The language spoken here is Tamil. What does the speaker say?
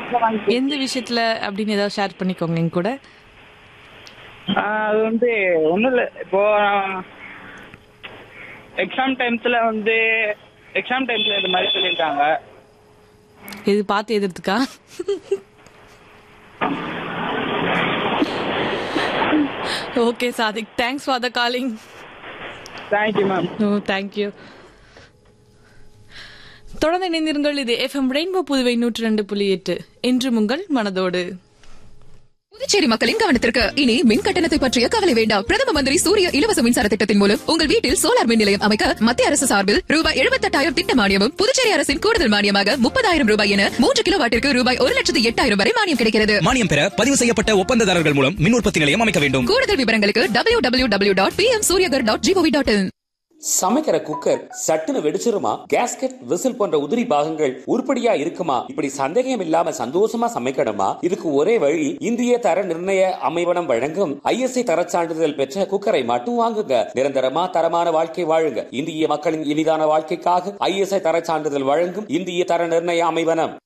எந்த விஷயத்துல அப்படின்னு ஏதாவது ஷேர் பண்ணிக்கோங்க என் கூட ஆஹ் அது வந்து ஒன்றும் இல்லை இப்போ எக்ஸாம் டைம்ஸ்ல வந்து எக்ஸாம் டைம்ஸ்ல இந்த மாதிரி சொல்லியிருக்காங்க இது பார்த்து எதிர்த்துக்கா okay Sadiq thanks for the calling thank you ma'am oh thank you தொடர்ந்து இணைந்திருங்கள் இது எஃப்எம் ரெயின்போ புதுவை நூற்றி ரெண்டு புள்ளி எட்டு இன்று உங்கள் மனதோடு புதுச்சேரி மக்களின் கவனத்திற்கு இனி மின் கட்டணத்தை பற்றிய கவலை வேண்டாம் பிரதம மந்திரி சூரிய இலவச மின்சார திட்டத்தின் மூலம் உங்கள் வீட்டில் சோலார் மின் நிலையம் அமைக்க மத்திய அரசு சார்பில் ரூபாய் எழுபத்தெட்டாயிரம் திட்ட மானியமும் புதுச்சேரி அரசின் கூடுதல் மானியமாக முப்பதாயிரம் ரூபாய் என மூன்று கிலோ வாட்டிற்கு ரூபாய் ஒரு லட்சத்து எட்டாயிரம் வரை மானியம் கிடைக்கிறது மானியம் பெற பதிவு செய்யப்பட்ட ஒப்பந்ததாரர்கள் மூலம் மின் உற்பத்தி நிலையம் அமைக்க வேண்டும் கூடுதல் விவரங்களுக்கு W W W dot P M Suryaghar dot gov dot in சமைக்கிற குக்கர் சட்டுன்னு வெடிச்சிருமா கேஸ்கெட் விசில் போன்ற உதிரி பாகங்கள் உருப்படியா இருக்குமா இப்படி சந்தேகம் இல்லாம சந்தோஷமா சமைக்கணுமா இதுக்கு ஒரே வழி இந்திய தர நிர்ணய அமைவனம் வழங்கும் ஐஎஸ்ஐ தரச் சான்றிதழ் பெற்ற குக்கரை மட்டும் வாங்குங்க நிரந்தரமா தரமான வாழ்க்கை வாழுங்க இந்திய மக்களின் இனிதான வாழ்க்கைக்காக ஐஎஸ்ஐ தரச் சான்றிதழ் வழங்கும் இந்திய தர நிர்ணய அமைவனம்